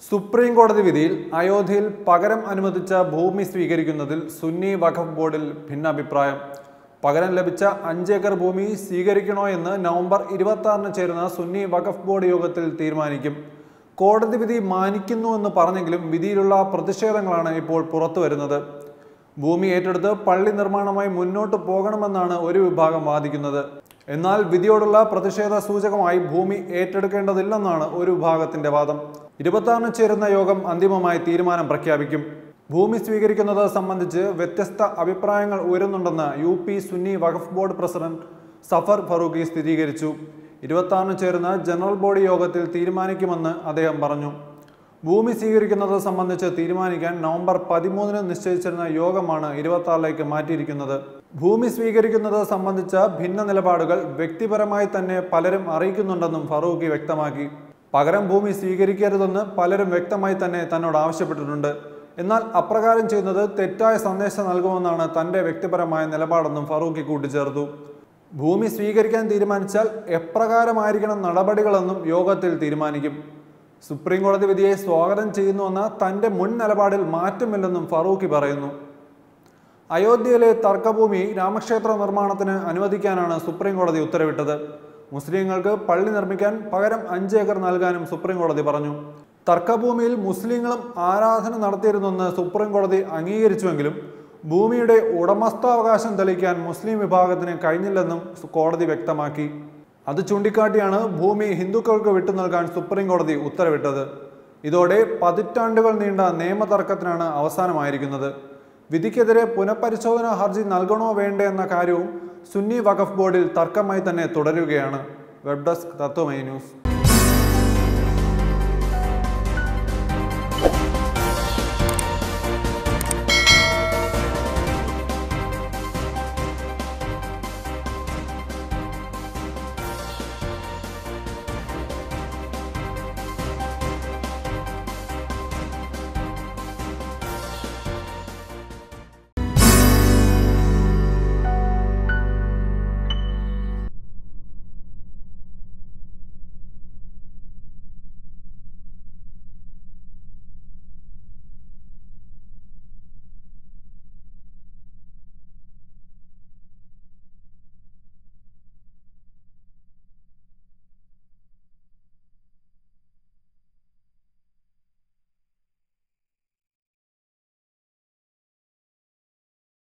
supreme കോടതി വിധിയിൽ അയോധ്യയിൽ പകരം അനുവദിച്ച ഭൂമി സ്വീകരിക്കുന്നതിൽ സുന്നി വഖഫ് ബോർഡിൽ ഭിന്നാഭിപ്രായം പകരം ലഭിച്ച അഞ്ചേക്കർ ഭൂമി സ്വീകരിക്കണോ എന്ന് നവംബർ ഇരുപത്തി ആറിന് ചേരുന്ന സുന്നി വഖഫ് ബോർഡ് യോഗത്തിൽ തീരുമാനിക്കും കോടതി വിധി മാനിക്കുന്നുവെന്ന് പറഞ്ഞെങ്കിലും വിധിയിലുള്ള പ്രതിഷേധങ്ങളാണ് ഇപ്പോൾ പുറത്തു വരുന്നത് ഭൂമി ഏറ്റെടുത്ത് പള്ളി നിർമ്മാണമായി മുന്നോട്ട് പോകണമെന്നാണ് ഒരു വിഭാഗം വാദിക്കുന്നത് എന്നാൽ വിധിയോടുള്ള പ്രതിഷേധ സൂചകമായി ഭൂമി ഏറ്റെടുക്കേണ്ടതില്ലെന്നാണ് ഒരു വിഭാഗത്തിന്റെ വാദം ഇരുപത്തിയാറിന് ചേരുന്ന യോഗം അന്തിമമായി തീരുമാനം പ്രഖ്യാപിക്കും ഭൂമി സ്വീകരിക്കുന്നത് സംബന്ധിച്ച് വ്യത്യസ്ത അഭിപ്രായങ്ങൾ ഉയരുന്നുണ്ടെന്ന് U P Sunni Waqf board president Zafar Farooqui സ്ഥിരീകരിച്ചു ഇരുപത്തിയാറിന് ചേരുന്ന ജനറൽ ബോഡി യോഗത്തിൽ തീരുമാനിക്കുമെന്ന് അദ്ദേഹം പറഞ്ഞു ഭൂമി സ്വീകരിക്കുന്നത് സംബന്ധിച്ച് തീരുമാനിക്കാൻ നവംബർ പതിമൂന്നിന് നിശ്ചയിച്ചിരുന്ന യോഗമാണ് ഇരുപത്തി മാറ്റിയിരിക്കുന്നത് ഭൂമി സ്വീകരിക്കുന്നത് സംബന്ധിച്ച ഭിന്ന നിലപാടുകൾ വ്യക്തിപരമായി തന്നെ പലരും അറിയിക്കുന്നുണ്ടെന്നും ഫറൂഖി വ്യക്തമാക്കി പകരം ഭൂമി സ്വീകരിക്കരുതെന്ന് പലരും വ്യക്തമായി തന്നെ തന്നോട് ആവശ്യപ്പെട്ടിട്ടുണ്ട് എന്നാൽ അപ്രകാരം ചെയ്യുന്നത് തെറ്റായ സന്ദേശം നൽകുമെന്നാണ് തന്റെ വ്യക്തിപരമായ നിലപാടെന്നും ഫറൂഖി കൂട്ടിച്ചേർത്തു ഭൂമി സ്വീകരിക്കാൻ തീരുമാനിച്ചാൽ എപ്രകാരമായിരിക്കണം നടപടികളെന്നും യോഗത്തിൽ തീരുമാനിക്കും സുപ്രീം കോടതി വിധിയെ സ്വാഗതം ചെയ്യുന്നുവെന്ന തന്റെ മുൻ നിലപാടിൽ മാറ്റമില്ലെന്നും ഫറൂഖി പറയുന്നു അയോധ്യയിലെ തർക്കഭൂമി രാമക്ഷേത്ര നിർമ്മാണത്തിന് അനുവദിക്കാനാണ് സുപ്രീം കോടതി ഉത്തരവിട്ടത് മുസ്ലിങ്ങൾക്ക് പള്ളി നിർമ്മിക്കാൻ പകരം അഞ്ച് ഏക്കർ നൽകാനും സുപ്രീം കോടതി പറഞ്ഞു തർക്കഭൂമിയിൽ മുസ്ലിങ്ങളും ആരാധന നടത്തിയിരുന്നെന്ന് സുപ്രീം കോടതി അംഗീകരിച്ചുവെങ്കിലും ഭൂമിയുടെ ഉടമസ്ഥാവകാശം തെളിയിക്കാൻ മുസ്ലിം വിഭാഗത്തിന് കഴിഞ്ഞില്ലെന്നും കോടതി വ്യക്തമാക്കി അത് ചൂണ്ടിക്കാട്ടിയാണ് ഭൂമി ഹിന്ദുക്കൾക്ക് വിട്ടു നൽകാൻ സുപ്രീം കോടതി ഉത്തരവിട്ടത് ഇതോടെ പതിറ്റാണ്ടുകൾ നീണ്ട നിയമതർക്കത്തിനാണ് അവസാനമായിരിക്കുന്നത് വിധിക്കെതിരെ പുനഃപരിശോധനാ ഹർജി നൽകണോ വേണ്ടേ എന്ന കാര്യവും സുന്നി വഖഫ് ബോർഡിൽ തർക്കമായി തന്നെ തുടരുകയാണ് വെബ് ഡെസ്ക് തത്വമൈ ന്യൂസ്